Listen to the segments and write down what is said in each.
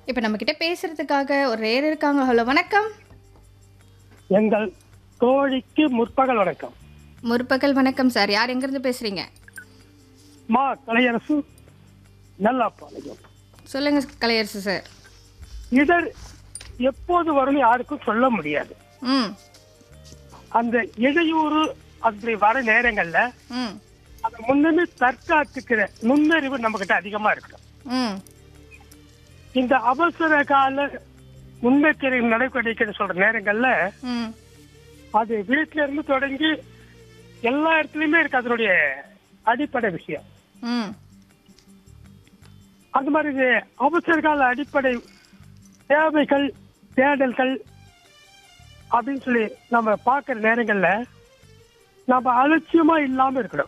இப்போ நம்ம கிட்ட பேசுறதுக்காக ஒரு ரேர் இருக்காங்க ஹலோ வணக்கம் எங்கள் தோழிக்கு முற்பகல் வணக்கம் முற்பகல் வணக்கம் சார் யார் எங்கேருந்து பேசுறீங்க மா கலையரசு நல்லாப்பாளையம் சொல்லுங்க கலையரசு சார் இடர் எப்போது வரும்னு யாருக்கும் சொல்ல முடியாது ம் அந்த இடையூறு அப்படி வர நேரங்கள்ல ம் அதை முன்னமே தற்காத்துக்கிற நுண்ணறிவு நம்ம கிட்ட அதிகமா இருக்கு ம் இந்த அவசர கால முன்னெச்சரிக்கை நடவடிக்கைன்னு சொல்ற நேரங்கள்ல ம் அது வீட்டுல இருந்து தொடங்கி எல்லா இடத்துலயுமே இருக்கு அதனுடைய அடிப்படை விஷயம் ம் அந்த மாதிரி இது அவசர கால அடிப்படை தேவைகள் தேடல்கள் அப்படின்னு சொல்லி நம்ம பார்க்குற நேரங்கள்ல நம்ம அலட்சியமா இல்லாம இருக்கணும்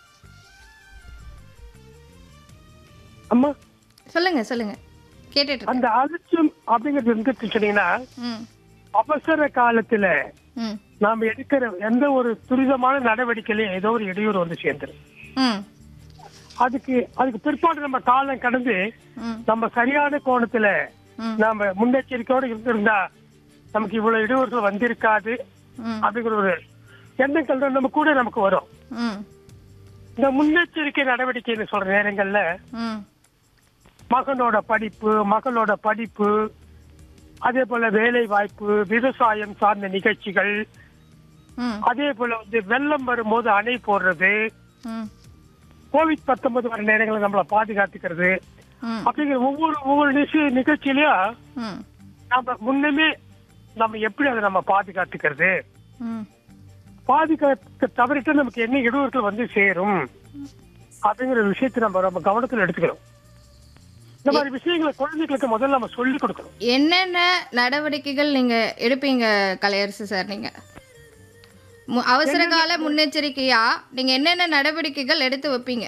அம்மா சொல்லுங்க சொல்லுங்க கேட்டுட்டு இருக்கேன். அந்த அலட்சியம் அப்படிங்கிறது இருந்துச்சு சொன்னீங்கன்னா ம் அவசர காலத்துல ம் நாம எடுக்கிற எந்த ஒரு துரிதமான நடவடிக்கையிலையும் ஏதோ ஒரு இடையூறு வந்து சேர்ந்துரும் ம் அதுக்கு அதுக்கு பிற்பாடு நம்ம காலம் கடந்து ம் நம்ம சரியான கோணத்துல ம். நாம முன்னெச்சரிக்கையோட இருந்திருந்தா நமக்கு இவ்வளவு இடையூறுகள் வந்திருக்காது ம் அப்படிங்கிற ஒரு எண்ணங்கள் தான் நம்ம கூட நமக்கு வரும் ம் இந்த முன்னெச்சரிக்கை நடவடிக்கைன்னு சொல்ற நேரங்கள்ல ம் மகனோட படிப்பு மகளோட படிப்பு அதே போல வேலை வாய்ப்பு விவசாயம் சார்ந்த நிகழ்ச்சிகள் ம் அதே போல வந்து வெள்ளம் வரும்போது அணை போடுறது ம் கோவிட் 19 வர நேரங்களில் நம்மளை பாதுகாத்துக்கிறது ம் அப்படிங்கிற ஒவ்வொரு ஒவ்வொரு நிகழ்ச்சி- நிகழ்ச்சியிலயும் ம் நம்ம முன்னமே நம்ம எப்படி அதை நம்ம பாதுகாத்துக்கிறது ம் பாதுகாக்க தவறிட்டு நமக்கு என்ன இடையூறுகள் வந்து சேரும் அப்படிங்கிற விஷயத்தை நம்ம நம்ம கவனத்தில் எடுத்துக்கணும் இந்த மாதிரி விஷயங்களை குழந்தைகளுக்கு முதல்ல நம்ம சொல்லி கொடுக்கணும் என்னென்ன நடவடிக்கைகள் நீங்க எடுப்பீங்க கலையரசு சார் நீங்க மு- அவசர கால முன்னெச்சரிக்கையா நீங்க என்னென்ன நடவடிக்கைகள் எடுத்து வைப்பீங்க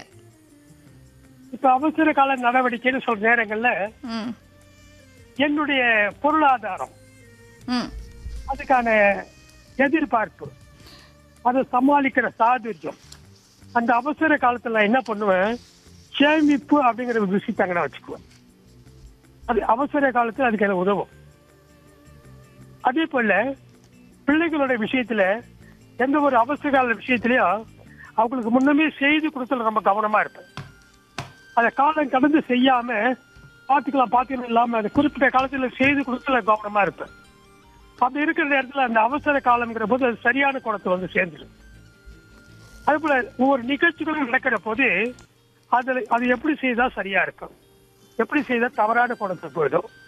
இப்ப அவசர கால நடவடிக்கைன்னு சொல்ற நேரங்கள்ல ம் என்னுடைய பொருளாதாரம் ம் அதுக்கான எதிர்பார்ப்பு அதை சமாளிக்கிற சாதுரியம் அந்த அவசர காலத்துல நான் என்ன பண்ணுவேன் சேமிப்பு அப்படிங்கிற ஒரு விஷயத்தை அங்கே நான் வச்சுக்குவேன் அது அவசர காலத்துல அதுக்கு எனக்கு உதவும் அதே போல பிள்ளைகளோட விஷயத்துல எந்த ஒரு அவசர கால விஷயத்திலயும் அவங்களுக்கு முன்னமே செய்து கொடுத்தல ரொம்ப கவனமா இருப்பேன் அதை காலம் கடந்து செய்யாம பாத்துக்கலாம் பாத்துக்கலாம் இல்லாம அந்த குறிப்பிட்ட காலத்துல செய்து கொடுத்தல கவனமா இருப்பேன் அப்படி இருக்கிற நேரத்துல அந்த அவசர காலம்ங்கிற போது அது சரியான குணத்தை வந்து சேர்ந்துடும் அதே போல ஒவ்வொரு நிகழ்ச்சிகளும் நடக்கிற போது அதுல அது எப்படி செய்தா சரியா இருக்கும் எப்படி செய்தா தவறான குணத்தை போயிடும்